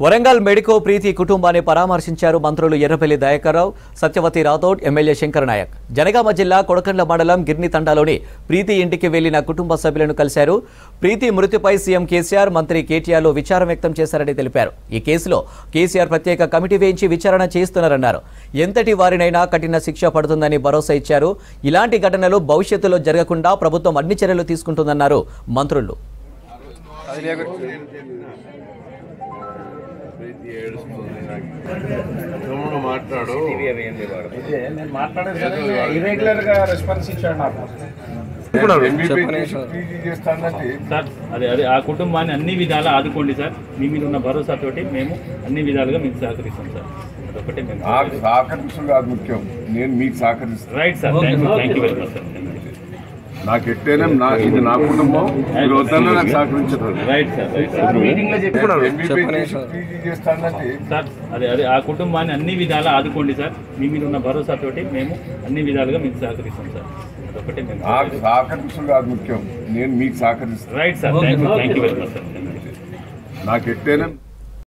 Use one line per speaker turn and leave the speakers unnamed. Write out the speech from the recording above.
Warangal medico ప్రీతి కుటుంబాన్ని పరామర్శించారు మంత్రులు ఎర్రపల్లి దయాకర్రావు సత్యవతి రాథోడ్ ఎమ్మెల్యే శంకర్ నాయక్ జనగామ జిల్లా కొడకండ్ల మండలం గిర్ని తండాలోని ప్రీతి ఇంటికి వెళ్లిన కుటుంబ సభ్యులను కలిశారు ప్రీతి మృతిపై సీఎం కేసీఆర్ మంత్రి కేటీఆర్లు విచారం వ్యక్తం చేశారని తెలిపారు ఈ కేసులో కేసీఆర్ ప్రత్యేక కమిటీ వేయించి విచారణ చేస్తున్నారన్నారు ఎంతటి వారినైనా కఠిన శిక్ష పడుతుందని భరోసా ఇచ్చారు ఇలాంటి ఘటనలు భవిష్యత్తులో జరగకుండా ప్రభుత్వం అన్ని చర్యలు తీసుకుంటుందన్నారు మంత్రులు
ప్రీతి ఏడుస్తుంది నాకు. తమ్ముడు మాట్లాడు
ఇదే నేను మాట్లాడేది సరే ఇర్రెగ్యులర్ గా రెస్పాన్స్ ఇచ్చాడు నాకు
ఎంబీపీ పీజీ చేస్తానంటే
సార్ అదే అదే ఆ కుటుంబాన్ని అన్ని విధాలా ఆదుకోండి సార్ మీ మీద ఉన్న భరోసాతోటి మేము అన్ని విధాలుగా మీకు సహకరిస్తాం సార్ అదొకటి మేము
నాకు సహకరించడం కాదు ముఖ్యం నేను మీకు సహకరిస్తాను
right sir thank you thank you very much sir
నాకు ఎట్టేనే నా ఇది నా కుటుంబం మీరు వద్దన్నా నాకు సహకరించదు
రైట్ సార్ రైట్ సార్
ఎంబీపీ పీజీ చేస్తానంటే
సార్ అదే అదే ఆ కుటుంబాన్ని అన్ని విధాలా ఆదుకోండి సార్ మీ మీద ఉన్న భరోసాతోటి మేము అన్ని విధాలుగా మీకు సహకరిస్తాం సార్ అదొకటి మేము
నాకు సహకరించడం కాదు ముఖ్యం నేను మీకు సహకరిస్తాను
right sir thank you thank you very much sir
నాకు ఎట్టేనే